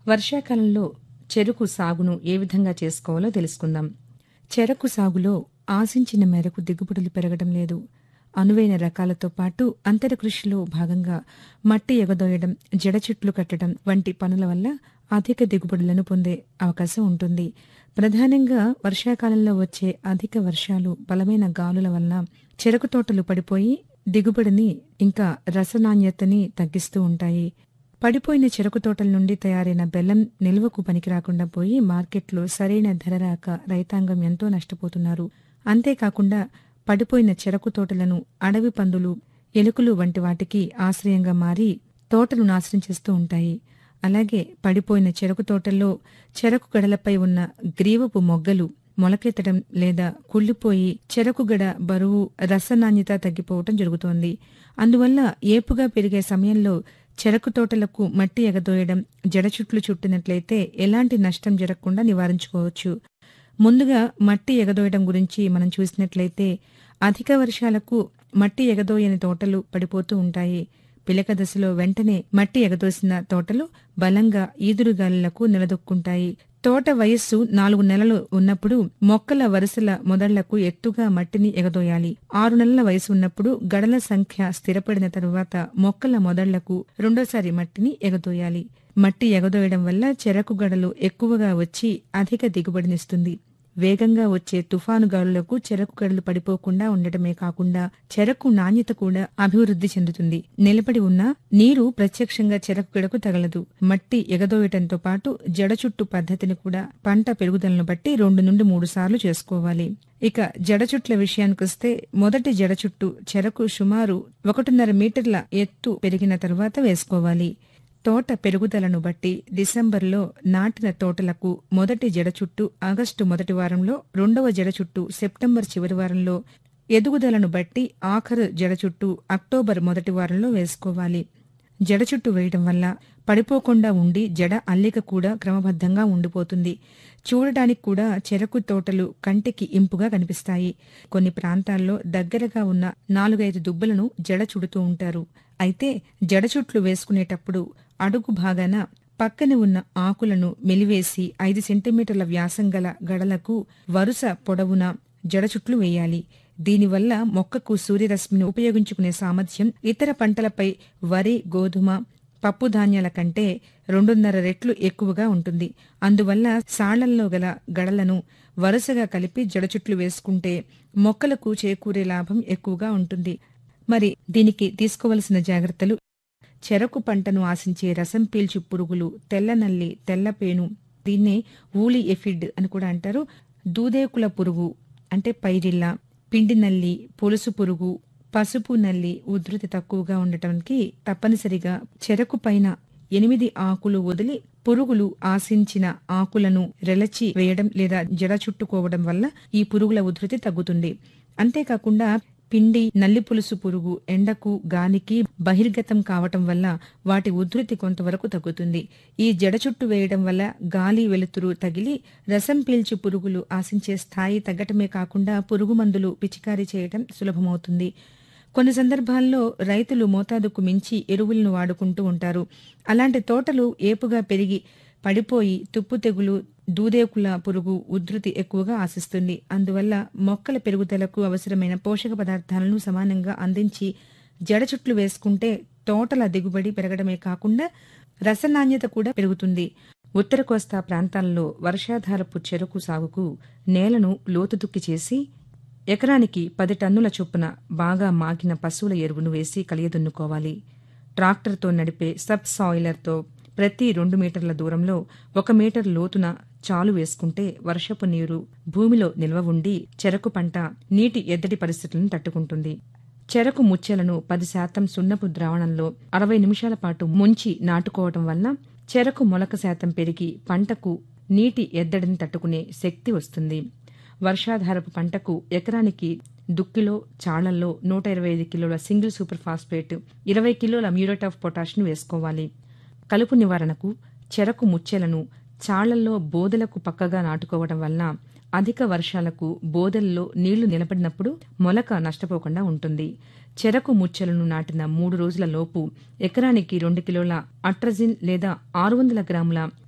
వర్షాకాలంలో చెరకు సాగును ఏ విధంగా చేసుకోవాలో తెలుసుకుందాం చెరకు సాగులో ఆశించిన మేరకు దిగుబడులు పెరగడం లేదు అనువైన రకాలతో పాటు అంతర కృషిలో భాగంగా మట్టి ఎగదోయడం జడ చెట్లు కట్టడం వంటి పనుల వల్ల అధిక దిగుబడులను పొందే అవకాశం ఉంటుంది ప్రధానంగా వర్షాకాలంలో వచ్చే అధిక వర్షాలు బలమైన గాలుల వలన చెరకు తోటలు పడిపోయి దిగుబడిని ఇంకా రసనాణ్యతని తగ్గిస్తూ ఉంటాయి పడిపోయిన చెరకు తోటల నుండి తయారైన బెల్లం నిల్వకు పనికిరాకుండా పోయి మార్కెట్లో సరైన ధర రాక రైతాంగం ఎంతో నష్టపోతున్నారు అంతేకాకుండా పడిపోయిన చెరకు తోటలను అడవి పందులు ఎలుకలు వంటి వాటికి ఆశ్రయంగా మారి తోటలు నాశనం చేస్తూ ఉంటాయి అలాగే పడిపోయిన చెరకు తోటల్లో చెరకు గడలపై ఉన్న గ్రీవపు మొగ్గలు మొలకెత్తడం లేదా కుళ్ళిపోయి చెరకు గడ బరువు రసనాణ్యత తగ్గిపోవటం జరుగుతోంది అందువల్ల ఏపుగా పెరిగే సమయంలో చెరకు తోటలకు మట్టి ఎగదోయడం జడచుట్లు చుట్టినట్లయితే ఎలాంటి నష్టం జరగకుండా నివారించుకోవచ్చు ముందుగా మట్టి ఎగదోయడం గురించి మనం చూసినట్లయితే అధిక వర్షాలకు మట్టి ఎగదోయని తోటలు పడిపోతూ ఉంటాయి పిలక దశలో వెంటనే మట్టి ఎగదోసిన తోటలు బలంగా ఈదురుగాలులకు నిలదొక్కుంటాయి తోట వయస్సు నాలుగు నెలలు ఉన్నప్పుడు మొక్కల వరుసల మొదళ్లకు ఎత్తుగా మట్టిని ఎగదోయాలి ఆరు నెలల వయసు ఉన్నప్పుడు గడల సంఖ్య స్థిరపడిన తరువాత మొక్కల మొదళ్లకు రెండోసారి మట్టిని ఎగదోయాలి మట్టి ఎగదోయడం వల్ల చెరకు గడలు ఎక్కువగా వచ్చి అధిక దిగుబడినిస్తుంది వేగంగా వచ్చే తుఫాను గాలులకు చెరకు గడలు పడిపోకుండా ఉండటమే కాకుండా చెరకు నాణ్యత కూడా అభివృద్ధి చెందుతుంది నిలబడి ఉన్న నీరు ప్రత్యక్షంగా చెరకు గడకు తగలదు మట్టి ఎగదోయటంతో పాటు జడ చుట్టు పద్ధతిని కూడా పంట పెరుగుదలను బట్టి రెండు నుండి మూడు సార్లు చేసుకోవాలి ఇక జడ చుట్ల విషయానికొస్తే మొదటి జడ చుట్టు చెరకు సుమారు ఒకటిన్నర మీటర్ల ఎత్తు పెరిగిన తరువాత వేసుకోవాలి తోట పెరుగుదలను బట్టి డిసెంబర్లో నాటిన తోటలకు మొదటి జడ చుట్టు ఆగస్టు మొదటి వారంలో రెండవ జడ చుట్టు సెప్టెంబర్ చివరి వారంలో ఎదుగుదలను బట్టి ఆఖరు జడ చుట్టు అక్టోబర్ మొదటి వారంలో వేసుకోవాలి జడ చుట్టు వేయడం వల్ల పడిపోకుండా ఉండి జడ అల్లిక కూడా క్రమబద్ధంగా ఉండిపోతుంది చూడటానికి కూడా చెరకు తోటలు కంటికి ఇంపుగా కనిపిస్తాయి కొన్ని ప్రాంతాల్లో దగ్గరగా ఉన్న నాలుగైదు దుబ్బలను జడ చుడుతూ ఉంటారు అయితే జడ చుట్లు వేసుకునేటప్పుడు అడుగు భాగాన పక్కన ఉన్న ఆకులను మెలివేసి ఐదు సెంటీమీటర్ల వ్యాసం గల గడలకు వరుస పొడవున జడచుట్లు వేయాలి దీనివల్ల మొక్కకు సూర్యరశ్మిని ఉపయోగించుకునే సామర్థ్యం ఇతర పంటలపై వరి గోధుమ పప్పు ధాన్యాల కంటే రెండున్నర రెట్లు ఎక్కువగా ఉంటుంది అందువల్ల సాళ్లల్లో గల గడలను వరుసగా కలిపి జడచుట్లు వేసుకుంటే మొక్కలకు చేకూరే లాభం ఎక్కువగా ఉంటుంది మరి దీనికి తీసుకోవలసిన జాగ్రత్తలు చెరకు పంటను ఆశించే రసం పీల్చు పురుగులు తెల్లనల్లి తెల్లపేను దీన్నే ఊలి ఎఫిడ్ అని కూడా అంటారు దూదేకుల పురుగు అంటే పైరిల్ల పిండి నల్లి పొలుసు పురుగు పసుపు నల్లి ఉధృతి తక్కువగా ఉండటానికి తప్పనిసరిగా చెరకు పైన ఎనిమిది ఆకులు వదిలి పురుగులు ఆశించిన ఆకులను రెలచి వేయడం లేదా జడ చుట్టుకోవడం వల్ల ఈ పురుగుల ఉధృతి తగ్గుతుంది అంతేకాకుండా పిండి నల్లి పులుసు పురుగు ఎండకు గాలికి బహిర్గతం కావటం వల్ల వాటి ఉధృతి కొంతవరకు తగ్గుతుంది ఈ జడ చుట్టు వేయడం వల్ల గాలి వెలుతురు తగిలి రసం పీల్చు పురుగులు ఆశించే స్థాయి తగ్గటమే కాకుండా పురుగు మందులు పిచికారీ చేయడం సులభమవుతుంది కొన్ని సందర్భాల్లో రైతులు మోతాదుకు మించి ఎరువులను వాడుకుంటూ ఉంటారు అలాంటి తోటలు ఏపుగా పెరిగి పడిపోయి తుప్పు తెగులు దూదేకుల పురుగు ఉధృతి ఎక్కువగా ఆశిస్తుంది అందువల్ల మొక్కల పెరుగుదలకు అవసరమైన పోషక పదార్థాలను సమానంగా అందించి జడ చుట్లు వేసుకుంటే తోటల దిగుబడి పెరగడమే కాకుండా రసనాణ్యత కూడా పెరుగుతుంది ఉత్తర కోస్తా ప్రాంతాల్లో వర్షాధారపు చెరకు సాగుకు నేలను లోతుదుక్కి చేసి ఎకరానికి పది టన్నుల చొప్పున బాగా మాగిన పశువుల ఎరువును వేసి కలియదున్నుకోవాలి ట్రాక్టర్తో నడిపే సబ్ సాయిలర్తో ప్రతి రెండు మీటర్ల దూరంలో ఒక మీటర్ లోతున చాలు వేసుకుంటే వర్షపు నీరు భూమిలో నిల్వ ఉండి చెరకు పంట నీటి ఎద్దడి పరిస్థితులను తట్టుకుంటుంది చెరకు ముచ్చెలను పది శాతం సున్నపు ద్రావణంలో అరవై నిమిషాల పాటు ముంచి నాటుకోవటం వల్ల చెరకు మొలక శాతం పెరిగి పంటకు నీటి ఎద్దడిని తట్టుకునే శక్తి వస్తుంది వర్షాధారపు పంటకు ఎకరానికి దుక్కిలో చాళ్లల్లో నూట ఇరవై ఐదు కిలోల సింగిల్ సూపర్ ఫాస్ఫేట్ ఇరవై కిలోల మ్యూరేట్ ఆఫ్ పొటాష్ను వేసుకోవాలి కలుపు నివారణకు చెరకు ముచ్చెలను చాళ్లల్లో బోదలకు పక్కగా నాటుకోవడం వల్ల అధిక వర్షాలకు బోదెల్లో నీళ్లు నిలబడినప్పుడు మొలక నష్టపోకుండా ఉంటుంది చెరకు ముచ్చెలను నాటిన మూడు రోజుల లోపు ఎకరానికి రెండు కిలోల అట్రజిన్ లేదా ఆరు వందల గ్రాముల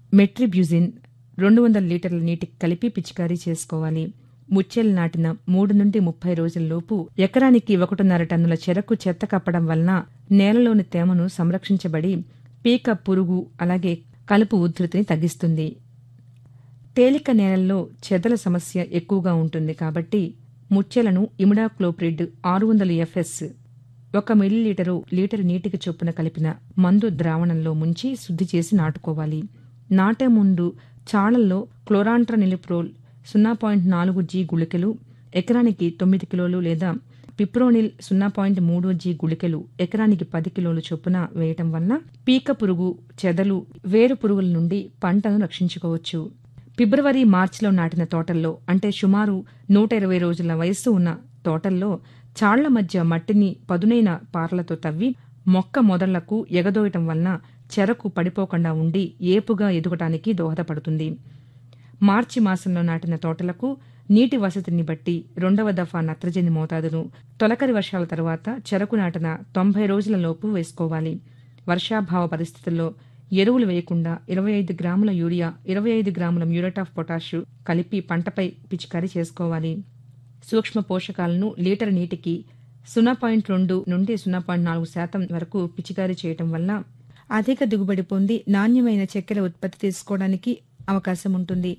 మెట్రిబ్యూజిన్ రెండు వందల లీటర్ల నీటికి కలిపి పిచికారీ చేసుకోవాలి ముచ్చెలు నాటిన మూడు నుండి ముప్పై రోజుల్లోపు ఎకరానికి ఒకటిన్నర టన్నుల చెరకు చెత్త కప్పడం వలన నేలలోని తేమను సంరక్షించబడి పీక పురుగు అలాగే కలుపు ఉధృతిని తగ్గిస్తుంది తేలిక నేలల్లో చెదల సమస్య ఎక్కువగా ఉంటుంది కాబట్టి ముచ్చెలను ఇమిడాక్లోప్రిడ్ ఆరు వందల ఎఫ్ఎస్ ఒక మిల్లీలీటరు లీటర్ నీటికి చొప్పున కలిపిన మందు ద్రావణంలో ముంచి శుద్ధి చేసి నాటుకోవాలి నాటే ముందు చాళల్లో క్లోరాంట్రనిలిప్రోల్ సున్నా పాయింట్ నాలుగు జీ గుళికలు ఎకరానికి తొమ్మిది కిలోలు లేదా పిప్రోనిల్ సున్నా పాయింట్ మూడు జీ గుళికలు ఎకరానికి పది కిలోలు చొప్పున వేయటం వలన పీక పురుగు చెదలు వేరు పురుగుల నుండి పంటను రక్షించుకోవచ్చు ఫిబ్రవరి మార్చిలో నాటిన తోటల్లో అంటే సుమారు నూట ఇరవై రోజుల వయస్సు ఉన్న తోటల్లో చాళ్ల మధ్య మట్టిని పదునైన పార్లతో తవ్వి మొక్క మొదళ్లకు ఎగదోయటం వలన చెరకు పడిపోకుండా ఉండి ఏపుగా ఎదుగటానికి దోహదపడుతుంది మార్చి మాసంలో నాటిన తోటలకు నీటి వసతిని బట్టి రెండవ దఫా నత్రజని మోతాదును తొలకరి వర్షాల తర్వాత చెరకు నాటిన తొంభై రోజుల లోపు వేసుకోవాలి వర్షాభావ పరిస్థితుల్లో ఎరువులు వేయకుండా ఇరవై ఐదు గ్రాముల యూరియా ఇరవై ఐదు గ్రాముల మ్యూరేట్ ఆఫ్ పొటాష్ కలిపి పంటపై పిచికారీ చేసుకోవాలి సూక్ష్మ పోషకాలను లీటర్ నీటికి సున్నా పాయింట్ రెండు నుండి సున్నా పాయింట్ నాలుగు శాతం వరకు పిచికారీ చేయటం వల్ల అధిక దిగుబడి పొంది నాణ్యమైన చక్కెర ఉత్పత్తి తీసుకోవడానికి అవకాశం ఉంటుంది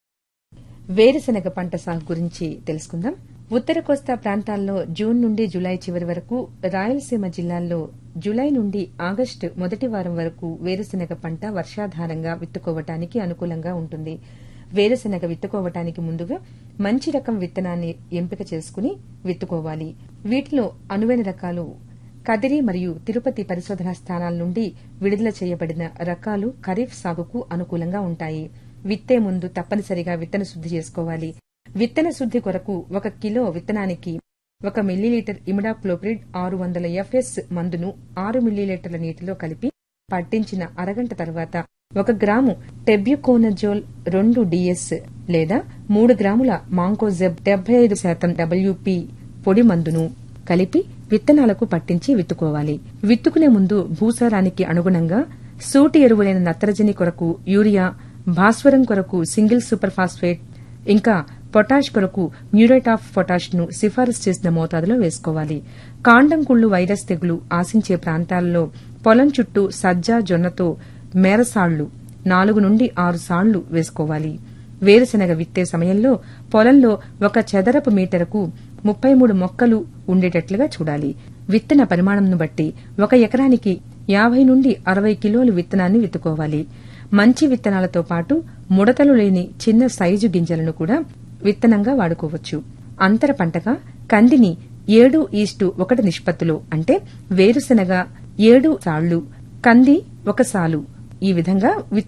వేరుశనగ పంట సాగు గురించి తెలుసుకుందాం ఉత్తర కోస్తా ప్రాంతాల్లో జూన్ నుండి జులై చివరి వరకు రాయలసీమ జిల్లాల్లో జులై నుండి ఆగస్టు మొదటి వారం వరకు వేరుశనగ పంట వర్షాధారంగా విత్తుకోవటానికి అనుకూలంగా ఉంటుంది వేరుశనగ విత్తుకోవటానికి ముందుగా మంచి రకం విత్తనాన్ని ఎంపిక చేసుకుని విత్తుకోవాలి వీటిలో అనువైన రకాలు కదిరి మరియు తిరుపతి పరిశోధనా స్థానాల నుండి విడుదల చేయబడిన రకాలు ఖరీఫ్ సాగుకు అనుకూలంగా ఉంటాయి విత్తే ముందు తప్పనిసరిగా విత్తన శుద్ది చేసుకోవాలి విత్తన శుద్ది కొరకు ఒక కిలో విత్తనానికి ఒక మిల్లీలీటర్ ఇమిడాక్లోప్రిడ్ ఆరు వందల ఎఫ్ఎస్ మందును ఆరు మిల్లీలీటర్ల నీటిలో కలిపి పట్టించిన అరగంట తర్వాత ఒక గ్రాము టెబ్యుకోనజోల్ రెండు డిఎస్ లేదా మూడు గ్రాముల మాంకోజెబ్ డెబ్బై ఐదు శాతం డబ్ల్యూపీ పొడి మందును కలిపి విత్తనాలకు పట్టించి విత్తుకోవాలి విత్తుకునే ముందు భూసారానికి అనుగుణంగా సూటి ఎరువులైన నత్రజని కొరకు యూరియా భాస్వరం కొరకు సింగిల్ సూపర్ ఫాస్ఫేట్ ఇంకా పొటాష్ కొరకు మ్యూరేట్ ఆఫ్ పొటాష్ ను సిఫారసు చేసిన మోతాదులో వేసుకోవాలి కాండం కుళ్ళు వైరస్ తెగులు ఆశించే ప్రాంతాల్లో పొలం చుట్టూ సజ్జ జొన్నతో మేరసాళ్లు నాలుగు నుండి ఆరు సాళ్లు వేసుకోవాలి వేరుశనగ విత్తే సమయంలో పొలంలో ఒక చదరపు మీటరుకు ముప్పై మూడు మొక్కలు ఉండేటట్లుగా చూడాలి విత్తన పరిమాణంను బట్టి ఒక ఎకరానికి యాభై నుండి అరవై కిలోలు విత్తనాన్ని విత్తుకోవాలి మంచి విత్తనాలతో పాటు ముడతలు లేని చిన్న సైజు గింజలను కూడా విత్తనంగా వాడుకోవచ్చు అంతర పంటగా కందిని ఏడు ఈస్టు ఒకటి నిష్పత్తిలో అంటే వేరుశనగ ఏడు సాళ్లు కంది ఒక సాలు ఈ విధంగా